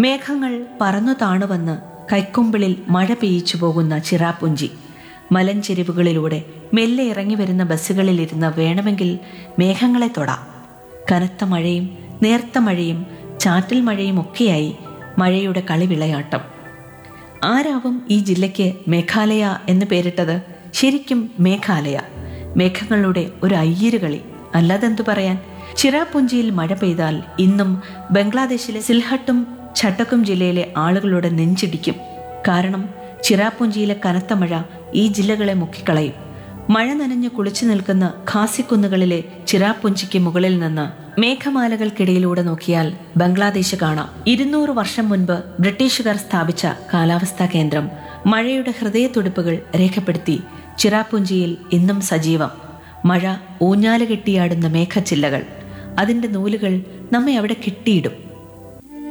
മേഘങ്ങൾ പറന്നു താണുവന്ന് കൈക്കൊമ്പിളിൽ മഴ പെയ്യിച്ചു പോകുന്ന ചിറാപ്പുഞ്ചി മലഞ്ചെരിവുകളിലൂടെ മെല്ലെ ഇറങ്ങി വരുന്ന ബസ്സുകളിലിരുന്ന് വേണമെങ്കിൽ മേഘങ്ങളെ തൊടാം കനത്ത മഴയും നേർത്ത മഴയും ചാറ്റൽ മഴയും ഒക്കെയായി മഴയുടെ കളിവിളയാട്ടം ആരാവും ഈ ജില്ലയ്ക്ക് മേഘാലയ എന്ന് പേരിട്ടത് ശരിക്കും മേഘാലയ മേഘങ്ങളുടെ ഒരു അയ്യരുകളി അല്ലാതെന്തു പറയാൻ ചിറാപുഞ്ചിയിൽ മഴ പെയ്താൽ ഇന്നും ബംഗ്ലാദേശിലെ സിൽഹട്ടും ഛട്ടക്കും ജില്ലയിലെ ആളുകളുടെ നെഞ്ചിടിക്കും കാരണം ചിറാപുഞ്ചിയിലെ കനത്ത മഴ ഈ ജില്ലകളെ മുക്കിക്കളയും മഴ നനഞ്ഞ് കുളിച്ചു നിൽക്കുന്ന ഖാസിക്കുന്നുകളിലെ ചിറാപുഞ്ചിക്ക് മുകളിൽ നിന്ന് മേഘമാലകൾക്കിടയിലൂടെ നോക്കിയാൽ ബംഗ്ലാദേശ് കാണാം ഇരുന്നൂറ് വർഷം മുൻപ് ബ്രിട്ടീഷുകാർ സ്ഥാപിച്ച കാലാവസ്ഥാ കേന്ദ്രം മഴയുടെ ഹൃദയത്തുടിപ്പുകൾ രേഖപ്പെടുത്തി ചിറാപുഞ്ചിയിൽ ഇന്നും സജീവം മഴ ഊഞ്ഞാല് കെട്ടിയാടുന്ന മേഘച്ചില്ലകൾ അതിന്റെ നൂലുകൾ നമ്മെ അവിടെ കെട്ടിയിടും